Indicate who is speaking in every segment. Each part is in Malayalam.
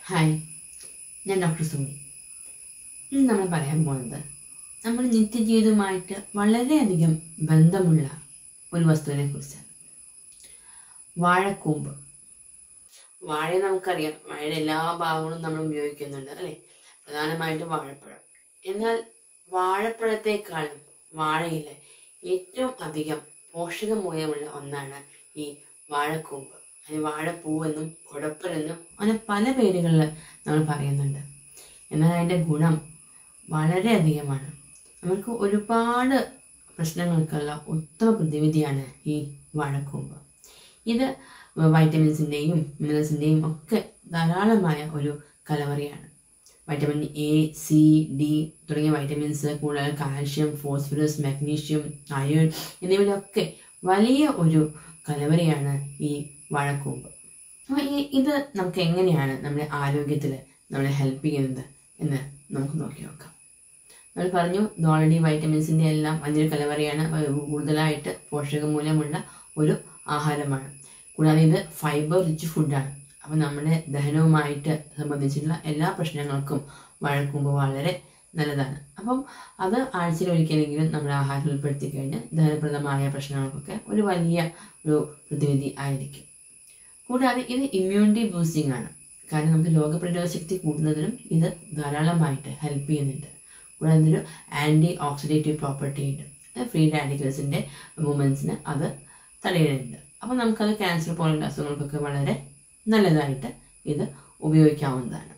Speaker 1: ഹായ് ഞാൻ ഡോക്ടർ സുമി ഇന്ന് നമ്മൾ പറയാൻ പോകുന്നത് നമ്മുടെ നിത്യജീവിതവുമായിട്ട് വളരെയധികം ബന്ധമുള്ള ഒരു വസ്തുവിനെ കുറിച്ചാണ് വാഴക്കൂമ്പ് വാഴ നമുക്കറിയാം വാഴയുടെ എല്ലാ ഭാഗങ്ങളും നമ്മൾ ഉപയോഗിക്കുന്നുണ്ട് അല്ലേ പ്രധാനമായിട്ടും വാഴപ്പഴം എന്നാൽ വാഴപ്പഴത്തെക്കാളും വാഴയിലെ ഏറ്റവും അധികം പോഷകമൂല്യമുള്ള ഒന്നാണ് ഈ വാഴക്കൂമ്പ് അതിന് വാഴപ്പൂവെന്നും കുടപ്പനെന്നും അങ്ങനെ പല പേരുകളിൽ നമ്മൾ പറയുന്നുണ്ട് എന്നാൽ അതിൻ്റെ ഗുണം വളരെയധികമാണ് നമുക്ക് ഒരുപാട് പ്രശ്നങ്ങൾക്കുള്ള ഉത്തമ പ്രതിവിധിയാണ് ഈ വാഴക്കൂമ്പ് ഇത് വൈറ്റമിൻസിൻ്റെയും മിനറൽസിൻ്റെയും ഒക്കെ ധാരാളമായ ഒരു കലവറിയാണ് വൈറ്റമിൻ എ സി ഡി തുടങ്ങിയ വൈറ്റമിൻസ് കൂടാതെ കാൽഷ്യം ഫോസ്ഫറസ് മാഗ്നീഷ്യം അയൺ എന്നിവയിലൊക്കെ വലിയ ഒരു കലവറിയാണ് ഈ വാഴക്കൂമ്പ് അപ്പോൾ ഈ ഇത് നമുക്ക് എങ്ങനെയാണ് നമ്മുടെ ആരോഗ്യത്തിൽ നമ്മളെ ഹെൽപ്പ് ചെയ്യുന്നത് എന്ന് നമുക്ക് നോക്കി നോക്കാം നമ്മൾ പറഞ്ഞു ഇത് ഓൾറെഡി വൈറ്റമിൻസിൻ്റെ എല്ലാം വലിയൊരു കലവറിയാണ് അത് കൂടുതലായിട്ട് പോഷകമൂല്യമുള്ള ഒരു ആഹാരമാണ് കൂടാതെ ഇത് ഫൈബർ റിച്ച് ഫുഡാണ് അപ്പോൾ നമ്മുടെ ദഹനവുമായിട്ട് സംബന്ധിച്ചിട്ടുള്ള എല്ലാ പ്രശ്നങ്ങൾക്കും വഴക്കുമ്പോൾ വളരെ നല്ലതാണ് അപ്പം അത് ആഴ്ചയിൽ ഒരിക്കലെങ്കിലും നമ്മുടെ ആഹാരം ഉൾപ്പെടുത്തി കഴിഞ്ഞാൽ ദഹനപ്രദമായ പ്രശ്നങ്ങൾക്കൊക്കെ ഒരു വലിയ ഒരു പ്രതിവിധി ആയിരിക്കും കൂടാതെ ഇത് ഇമ്മ്യൂണിറ്റി ബൂസ്റ്റിംഗ് ആണ് കാരണം നമുക്ക് രോഗപ്രതിരോധ ശക്തി കൂടുന്നതിനും ഇത് ധാരാളമായിട്ട് ഹെൽപ്പ് ചെയ്യുന്നുണ്ട് കൂടാതെ ഇതൊരു ആൻറ്റി ഓക്സിഡേറ്റീവ് പ്രോപ്പർട്ടി ഉണ്ട് ഫ്രീ റാഡിക്കൽസിൻ്റെ മൂമെൻറ്റ്സിന് അത് തടയുന്നുണ്ട് അപ്പോൾ നമുക്കത് ക്യാൻസർ പോലുള്ള അസുഖങ്ങൾക്കൊക്കെ വളരെ നല്ലതായിട്ട് ഇത് ഉപയോഗിക്കാവുന്നതാണ്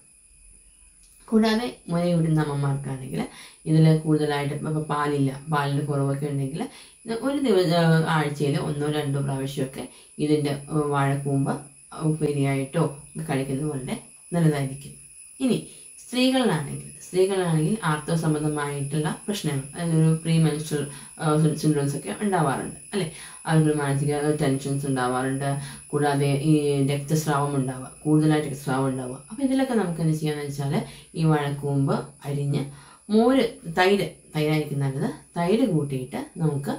Speaker 1: കൂടാതെ മുലയിടുന്ന അമ്മമാർക്കാണെങ്കിൽ ഇതിൽ കൂടുതലായിട്ട് ഇപ്പോൾ പാലില്ല പാലിൻ്റെ കുറവൊക്കെ ഉണ്ടെങ്കിൽ ഇത് ഒരു ദിവസം ആഴ്ചയിൽ ഒന്നോ രണ്ടോ പ്രാവശ്യമൊക്കെ ഇതിൻ്റെ വാഴക്കൂമ്പ് ഉപ്പേരിയായിട്ടോ കഴിക്കുന്നത് വളരെ നല്ലതായിരിക്കും ഇനി സ്ത്രീകളിലാണെങ്കിൽ സ്ത്രീകളിലാണെങ്കിൽ ആർത്തവ സംബന്ധമായിട്ടുള്ള പ്രശ്നങ്ങൾ അതായത് ഒരു പ്രീ മെൻസ്ട്രൽ സിൻഡ്രോംസ് ഒക്കെ ഉണ്ടാവാറുണ്ട് അല്ലേ അവർക്ക് മാനസിക ടെൻഷൻസ് ഉണ്ടാവാറുണ്ട് കൂടാതെ ഈ രക്തസ്രാവം ഉണ്ടാവുക കൂടുതലായിട്ട് രക്തസ്രാവം ഉണ്ടാവുക അപ്പോൾ ഇതിലൊക്കെ നമുക്ക് എന്ത് ചെയ്യാന്ന് വെച്ചാൽ ഈ വഴക്കൂമ്പ് അരിഞ്ഞ് മോര് തൈര് തൈരായിരിക്കും നല്ലത് തൈര് കൂട്ടിയിട്ട് നമുക്ക്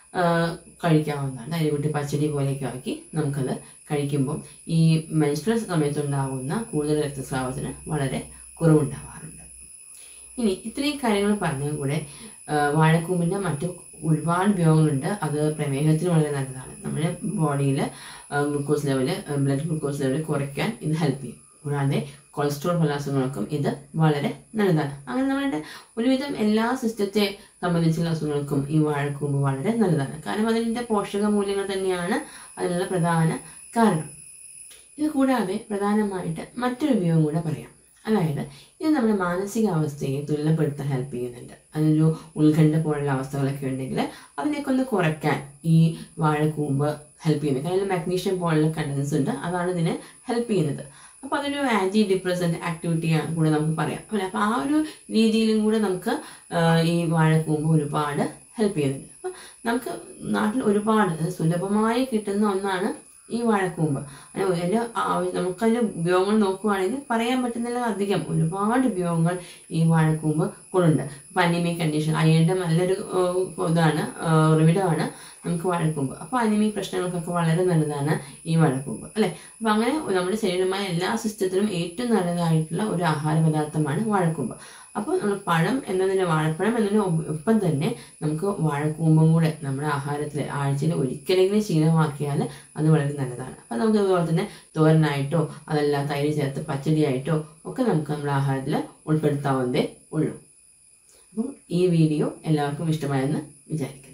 Speaker 1: കഴിക്കാവുന്നതാണ് തൈര് കൂട്ടി പച്ചടി പോലെയൊക്കെ ആക്കി നമുക്കത് കഴിക്കുമ്പം ഈ മെൻസ്ട്രൽ സമയത്തുണ്ടാകുന്ന കൂടുതൽ രക്തസ്രാവത്തിന് വളരെ കുറവുണ്ടാവാറുണ്ട് ഇനി ഇത്രയും കാര്യങ്ങൾ പറഞ്ഞാൽ കൂടെ വാഴക്കൂമ്പിൻ്റെ മറ്റു ഒരുപാട് ഉപയോഗങ്ങളുണ്ട് അത് പ്രമേഹത്തിന് വളരെ നല്ലതാണ് നമ്മുടെ ബോഡിയിൽ glucose level blood glucose level കുറയ്ക്കാൻ ഇത് ഹെൽപ്പ് ചെയ്യും കൂടാതെ കൊളസ്ട്രോൾ പലാസങ്ങൾക്കും ഇത് വളരെ നല്ലതാണ് അങ്ങനെ നമ്മുടെ ഒരുവിധം എല്ലാ സിസ്റ്റത്തെ സംബന്ധിച്ചുള്ള അസുഖങ്ങൾക്കും ഈ വാഴക്കൂമ്പ് വളരെ നല്ലതാണ് കാരണം അതിൻ്റെ പോഷക മൂല്യങ്ങൾ തന്നെയാണ് അതിനുള്ള പ്രധാന കാരണം ഇത് കൂടാതെ പ്രധാനമായിട്ട് മറ്റൊരു ഉപയോഗം കൂടെ പറയാം അതായത് ഇത് നമ്മുടെ മാനസികാവസ്ഥയെ തുലനപ്പെടുത്താൻ ഹെൽപ്പ് ചെയ്യുന്നുണ്ട് അതൊരു ഉത്കണ്ഠ പോലുള്ള അവസ്ഥകളൊക്കെ ഉണ്ടെങ്കിൽ അതിനെയൊക്കെ ഒന്ന് കുറയ്ക്കാൻ ഈ വാഴക്കൂമ്പ് ഹെൽപ്പ് ചെയ്യുന്നത് കാരണം മാഗ്നീഷ്യം പോലുള്ള കണ്ടൻസ് ഉണ്ട് അതാണ് ഇതിനെ ഹെൽപ്പ് ചെയ്യുന്നത് അപ്പോൾ അതൊരു ആൻറ്റി ഡിപ്രസൻറ്റ് ആക്ടിവിറ്റിയാണ് കൂടെ നമുക്ക് പറയാം അല്ലേ അപ്പോൾ ആ ഒരു രീതിയിലും കൂടെ നമുക്ക് ഈ വാഴക്കൂമ്പ് ഒരുപാട് ഹെൽപ്പ് ചെയ്യുന്നുണ്ട് അപ്പം നമുക്ക് നാട്ടിൽ ഒരുപാട് സുലഭമായി കിട്ടുന്ന ഒന്നാണ് ഈ വാഴക്കൂമ്പ് അതിൻ്റെ നമുക്കതിൻ്റെ ഉപയോഗങ്ങൾ നോക്കുവാണെങ്കിൽ പറയാൻ പറ്റുന്നില്ല അധികം ഒരുപാട് ഉപയോഗങ്ങൾ ഈ വാഴക്കൂമ്പ് കൊണ്ടുണ്ട് ഇപ്പം അനിമിക് കണ്ടീഷൻ അയ്യൻ്റെ നല്ലൊരു ഇതാണ് ഉറവിടമാണ് നമുക്ക് വാഴക്കൂമ്പ് അപ്പോൾ അനിമിക് പ്രശ്നങ്ങൾക്കൊക്കെ വളരെ നല്ലതാണ് ഈ വാഴക്കൂമ്പ് അല്ലേ അപ്പോൾ അങ്ങനെ നമ്മുടെ ശരീരമായ എല്ലാ സിസ്റ്റത്തിനും ഏറ്റവും നല്ലതായിട്ടുള്ള ഒരു ആഹാര പദാർത്ഥമാണ് വാഴക്കൂമ്പ് അപ്പോൾ നമ്മൾ പഴം എന്നതിന് വാഴപ്പഴം എന്നതിന് ഒപ്പം തന്നെ നമുക്ക് വാഴക്കൂമ്പും കൂടെ നമ്മുടെ ആഹാരത്തിൽ ആഴ്ചയിൽ ഒരിക്കലെങ്കിലും ശീലമാക്കിയാൽ അത് വളരെ നല്ലതാണ് അപ്പോൾ നമുക്ക് അതുപോലെ തന്നെ തോരനായിട്ടോ അതല്ല തൈര് ചേർത്ത് പച്ചടിയായിട്ടോ ഒക്കെ നമുക്ക് നമ്മുടെ ആഹാരത്തിൽ ഉൾപ്പെടുത്താവുന്നതേ ഉള്ളൂ അപ്പം ഈ വീഡിയോ എല്ലാവർക്കും ഇഷ്ടമായെന്ന് വിചാരിക്കുന്നു